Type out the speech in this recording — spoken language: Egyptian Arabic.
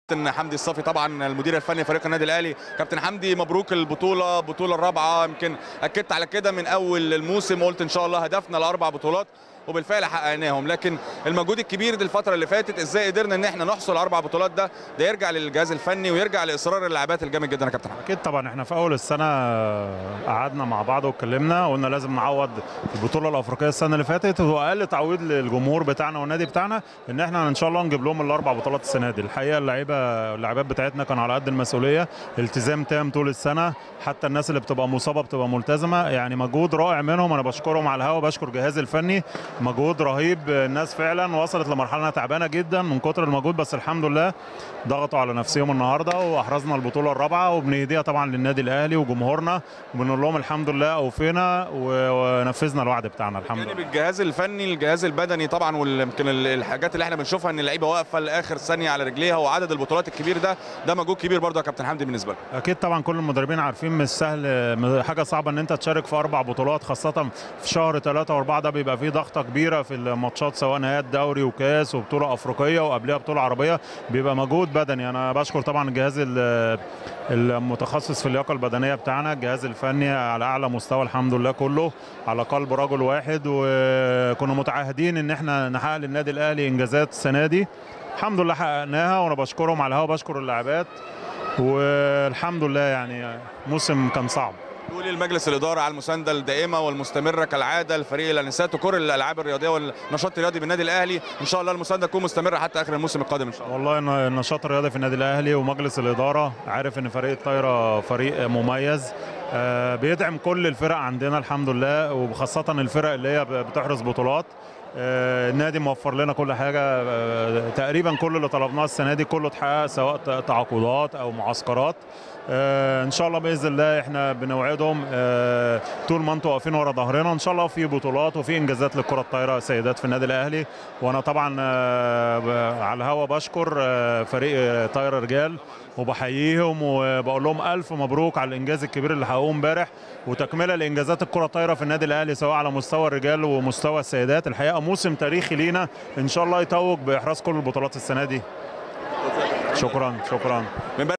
كابتن حمدي الصافي طبعا المدير الفني لفريق النادي الاهلي كابتن حمدي مبروك البطوله البطوله الرابعه يمكن اكدت على كده من اول الموسم قلت ان شاء الله هدفنا الاربع بطولات وبالفعل حققناهم لكن المجهود الكبير دي الفتره اللي فاتت ازاي قدرنا ان احنا نحصل اربع بطولات ده ده يرجع للجهاز الفني ويرجع لاصرار اللاعبات الجامد جدا يا كابتن حمدي اكيد طبعا احنا في اول السنه قعدنا مع بعض واتكلمنا وقلنا لازم نعوض البطوله الافريقيه السنه اللي فاتت واقل تعويض للجمهور بتاعنا والنادي بتاعنا ان احنا ان شاء الله نجيب لهم الاربع بطولات السنه دي الحقيقه اللعيبه اللاعبات بتاعتنا كانوا على قد المسؤوليه التزام تام طول السنه حتى الناس اللي بتبقى مصابه بتبقى ملتزمه يعني مجهود رائع منهم انا بشكرهم على الهوا بشكر جهاز الفني مجهود رهيب الناس فعلا وصلت لمرحله انها تعبانه جدا من كتر المجهود بس الحمد لله ضغطوا على نفسهم النهارده واحرزنا البطوله الرابعه وبنهديها طبعا للنادي الاهلي وجمهورنا وبنقول لهم الحمد لله اوفينا ونفذنا الوعد بتاعنا الحمد جانب لله الجهاز الفني الجهاز البدني طبعا ويمكن الحاجات اللي احنا بنشوفها ان اللعيبه واقفه لاخر ثانيه على رجليها وعدد البطولات الكبير ده ده مجهود كبير برضه يا كابتن حمدي بالنسبه لك اكيد طبعا كل المدربين عارفين مش سهل حاجه صعبه ان انت تشارك في اربع بطولات خاصه في شهر ثلاثة واربعة ده بيبقى فيه ضغطه كبيره في الماتشات سواء نهايات دوري وكاس وبطوله افريقيه وقبلها بطوله عربيه بيبقى مجهود بدني انا بشكر طبعا الجهاز ال- المتخصص في اللياقه البدنيه بتاعنا الجهاز الفني على اعلى مستوى الحمد لله كله على قلب رجل واحد وكنا متعهدين ان احنا نحقق للنادي الاهلي انجازات السنه دي الحمد لله حققناها وانا بشكرهم على الهوا بشكر اللاعبات والحمد لله يعني موسم كان صعب نقول المجلس الاداره على المسانده الدائمه والمستمره كالعاده لفريق الانسات وكل الالعاب الرياضيه والنشاط الرياضي بالنادي الاهلي ان شاء الله المسانده تكون مستمره حتى اخر الموسم القادم ان شاء الله والله إن النشاط الرياضي في النادي الاهلي ومجلس الاداره عارف ان فريق الطايره فريق مميز آه، بيدعم كل الفرق عندنا الحمد لله وخاصه الفرق اللي هي بتحرز بطولات آه، النادي موفر لنا كل حاجه آه، تقريبا كل اللي طلبناه السنه دي كله اتحقق سواء ت- تعاقدات او معسكرات آه، ان شاء الله باذن الله احنا بنوعدهم آه، طول ما انتم واقفين ورا ظهرنا ان شاء الله في بطولات وفي انجازات للكره الطايره سيدات في النادي الاهلي وانا طبعا آه، ب- على الهوا بشكر آه، فريق آه، طايره رجال وبحييهم وبقول لهم الف مبروك على الانجاز الكبير اللي حققوه امبارح وتكمله لانجازات الكره الطايره في النادي الاهلي سواء على مستوى الرجال ومستوى السيدات الحقيقه موسم تاريخي لينا ان شاء الله يتوج باحراز كل البطولات السنه دي شكرا شكرا من